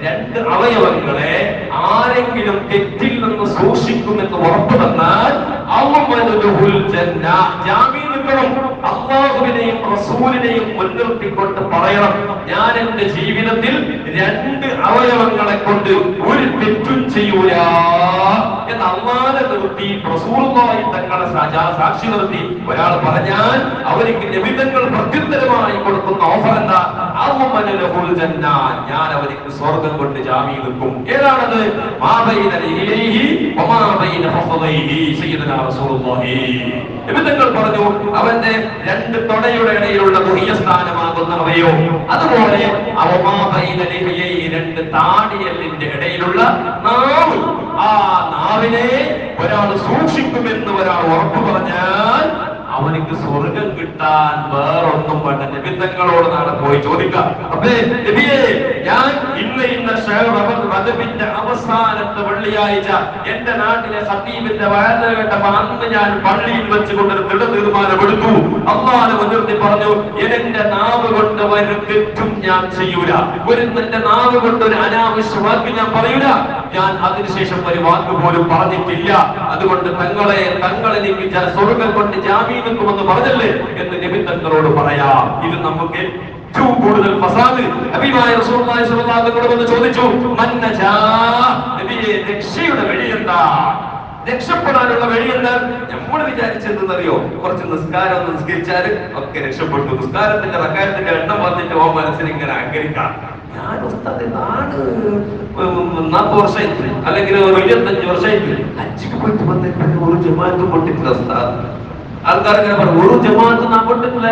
രണ്ട് അവയവങ്ങളെ ആരെങ്കിലും തെറ്റിൽ നിന്ന് സൂക്ഷിക്കുമെന്ന് ഉറപ്പു തന്നാൽ അവമനുലുഹുൽ ജന്ന. ജാമീൻ നിൽക്കണം അള്ളാഹുവിനെയും റസൂലിനെയും മുൻനിർത്തിക്കൊണ്ട് പറയണം ഞാൻ എന്റെ ജീവിതത്തിൽ രണ്ട് അവയവങ്ങളെ കൊണ്ട് ഒരു തെറ്റും ചെയ്യൂല എന്ന് അള്ളാനെ നിർത്തി റസൂലുള്ളാഹി തങ്ങളെ സാ- സാക്ഷി നിർത്തി ഒരാൾ പറഞ്ഞാൽ അവർക്ക് നിബിധങ്ങൾ പ്രത്യുത്തരമായി കൊടുക്കുന്ന ഓഫർ എന്താ അവമനുലുഹുൽ ജന്ന. ഞാൻ അവർക്ക് സ്വർഗം കൊണ്ട് ജാമീൻ നിൽക്കും ഏതാണത് മാബൈന ലിഹിലൈഹി വമാബൈന ഫഖദൈഹി സയ്യിദുനാ റസൂലുള്ളാഹി നിബിധങ്ങൾ പറഞ്ഞു അവന്റെ രണ്ട് തൊടയുടെ ഇടയിലുള്ള മുഹിയ സ്ഥാനമാകുന്ന അവയോ അതുപോലെ അവമാബൈന ലിഹിലൈഹി രണ്ട് താടിയലിന്റെ ഇടയിലുള്ള നാവ് ആ നാവിനെ ഒരാൾ സൂക്ഷിക്കുമെന്ന് ഒരാൾ ഉറപ്പു പറഞ്ഞാൽ അവനിക്ക് സ്വർഗം കിട്ടാൻ വേറൊന്നും വേണ്ട നിബിധങ്ങളോട് നാളെ പോയി ചോദിക്കാം അപ്പേ നബിയേ ഞാൻ ഇന്ന് ഇന്ന മതത്തിന്റെ അവസാനത്തെ വെള്ളിയാഴ്ച എന്റെ നാട്ടിലെ സത്തീബിന്റെ വയറ് കേട്ടപ്പോ അന്ന് ഞാൻ പള്ളിയിൽ വെച്ചുകൊണ്ടൊരു ദൃഢ തീരുമാനമെടുത്തു അള്ളാനെ മുൻനിർത്തി പറഞ്ഞു എന്റെ നാവ് കൊണ്ട് ഒരു തെറ്റും ഞാൻ ചെയ്യൂല ഒരു എന്റെ നാവ് കൊണ്ട് ഒരു അനാവശ്യ വാക്ക് ഞാൻ പറയൂല ഞാൻ അതിനുശേഷം ഒരു വാക്ക് പോലും പറഞ്ഞിട്ടില്ല അതുകൊണ്ട് തങ്ങളെ തങ്ങളെനിക്ക് ജ- സ്വർഗം കൊണ്ട് ജാമീൻ നിൽക്കുമെന്ന് പറഞ്ഞല്ലേ എന്ന് നബി തങ്ങളോട് പറയാം ഇത് നമുക്ക് ഏറ്റവും കൂടുതൽ ഫസാദ് നബിയായ റസൂലുള്ളാഹി സ്വല്ലല്ലാഹു അലൈഹി വസല്ലം വന്ന് ചോദിച്ചു മന്നജാ നബിയെ രക്ഷയുടെ വഴി എന്താ രക്ഷപ്പെടാനുള്ള വഴി എന്താ നമ്മൾ വിചാരിച്ചെന്തെന്നറിയോ കുറച്ച് നിസ്കാരം ഒന്ന് നിസ്കരിച്ചാൽ ഒക്കെ രക്ഷപ്പെട്ടു നിസ്കാരത്തിന്റെ റക്കായത്തിന്റെ എണ്ണം വന്നിട്ട് ഓ മനസ്സിൽ ഇങ്ങനെ അഹങ്കരിക്കാം ഞാൻ ഉസ്താദ് നാട് നാൽപ്പത് വർഷമായിട്ട് അല്ലെങ്കിൽ ഒരു ഇരുപത്തഞ്ച് വർഷമായിട്ട് ഹജ്ജിക്ക് പോയിട്ട് വന്നിട്ട് ഒരു ജമാഅത്തും പൊട്ടിട്ടില്ല ഉസ്താദ് ആൾക്കാർ ഇങ്ങനെ പറഞ്ഞു ഒരു ജമാഅത്ത് നാ പൊട്ടിട്ടില്ല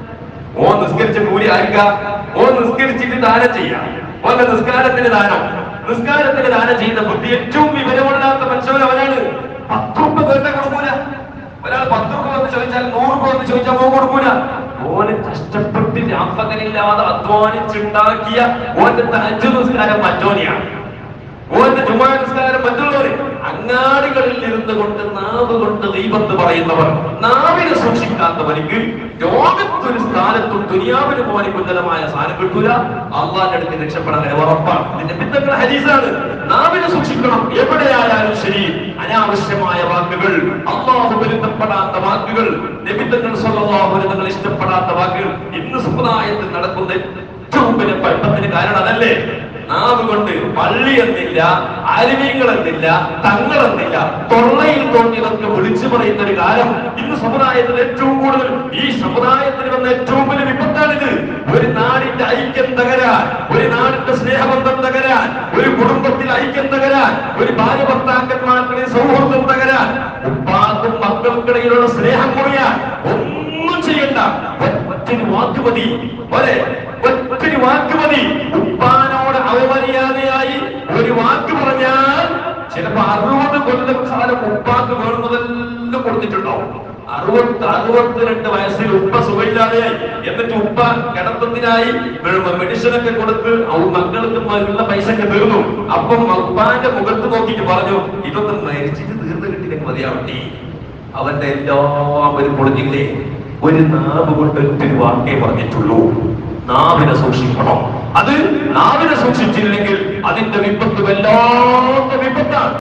ഓ നിസ്കരിച്ച കൂലി ആയിരിക്ക ഓ നിസ്കരിച്ചിട്ട് ദാനം ചെയ്യാം ഓന്റെ നിസ്കാരത്തിന് ദാനം നിസ്കാരത്തിന് ദാനം ചെയ്യുന്ന ബുദ്ധി ഏറ്റവും വിവരമില്ലാത്ത മനുഷ്യൻ അവനാണ് പത്ത് രൂപ കേട്ട കൊടുക്കൂല ഒരാൾ പത്ത് രൂപ വന്ന് ചോദിച്ചാൽ നൂറ് രൂപ വന്ന് ചോദിച്ചാൽ മോൻ കൊടുക്കൂല ഓന് കഷ്ടപ്പെട്ട് രാപ്പകലില്ലാതെ അധ്വാനിച്ചുണ്ടാക്കിയ ഓന്റെ തഹജ്ജുദ് നിസ്കാരം മറ്റോനെയാണ് ഓന്റെ ജുമാ നിസ്കാരം മറ്റുള്ളവര് അങ്ങാടികളിൽ ഇരുന്ന് കൊണ്ട് നാവ് കൊണ്ട് ദൈവത്ത് പറയുന്നവർ നാവിനെ സൂക്ഷിക്കാത്തവർക്ക് ലോകത്തൊരു സ്ഥാനത്തും ദുനിയാവിന് പോലെ ഉന്നതമായ സ്ഥാനം കിട്ടൂല അള്ളാന്റെ അടുത്ത് രക്ഷപ്പെടാൻ ഉറപ്പാണ് ഇതിന്റെ പിത്തങ്ങൾ ഹരീസാണ് നാവിനെ സൂക്ഷിക്കണം എവിടെയായാലും ശരി അനാവശ്യമായ വാക്കുകൾ അള്ളാഹു വിരുദ്ധപ്പെടാത്ത വാക്കുകൾ നിബിത്തങ്ങൾ സ്വല്ലാഹുരങ്ങൾ ഇഷ്ടപ്പെടാത്ത വാക്കുകൾ ഇന്ന് സമുദായത്തിൽ നടക്കുന്ന ഏറ്റവും വലിയ കുഴപ്പത്തിന് കാരണം അതല്ലേ നാവ് കൊണ്ട് പള്ളി എന്നില്ല അരുവികൾ എന്നില്ല തങ്ങൾ എന്നില്ല തൊള്ളയിൽ തോന്നിയതൊക്കെ വിളിച്ചു പറയുന്ന ഒരു കാലം ഇന്ന് സമുദായത്തിൽ ഏറ്റവും കൂടുതൽ ഈ സമുദായത്തിൽ വന്ന ഏറ്റവും വലിയ വിപത്താണിത് ഒരു നാടിന്റെ ഐക്യം തകരാൻ ഒരു നാടിന്റെ സ്നേഹബന്ധം തകരാൻ ഒരു കുടുംബത്തിൽ ഐക്യം തകരാൻ ഒരു ഭാര്യ ഭർത്താക്കന്മാർക്കിടയിൽ സൗഹൃദം തകരാൻ ഉപ്പാക്കും മക്കൾക്കിടയിലുള്ള സ്നേഹം കുറയാൻ ഒന്നും ചെയ്യണ്ട ഒറ്റൊരു വാക്ക് മതി ഒരേ ഒറ്റൊരു വാക്ക് മതി ഉപ്പാനോട് അവമര്യാദയായി ഒരു വാക്ക് പറഞ്ഞാൽ ചിലപ്പോ അറുപത് കൊല്ലം കാലം ഉപ്പാക്ക് വേണമെന്നെല്ലാം കൊടുത്തിട്ടുണ്ടാവും അറുപത്തി അറുപത്തിരണ്ട് വയസ്സിൽ ഉപ്പ സുഖമില്ലാതെയായി എന്നിട്ട് ഉപ്പ കിടത്തത്തിനായി മെഡിസിനൊക്കെ കൊടുത്ത് അവ മക്കൾക്ക് ഉള്ള പൈസ ഒക്കെ തീർന്നു അപ്പം ഉപ്പാന്റെ മുഖത്ത് നോക്കിയിട്ട് പറഞ്ഞു ഇതൊന്നും മരിച്ചിട്ട് തീർന്നു കിട്ടിയില്ലെങ്കിൽ മതിയാവട്ടെ അവന്റെ എല്ലാം ഒരു പൊളിഞ്ഞില്ലേ ഒരു നാവ് കൊണ്ട് ഒറ്റൊരു വാക്കേ പറഞ്ഞിട്ടുള്ളൂ നാവിനെ സൂക്ഷിക്കണം അത് നാവിനെ സൂക്ഷിച്ചില്ലെങ്കിൽ അതിന്റെ വിപത്ത് വല്ലാത്ത വിപത്താണ്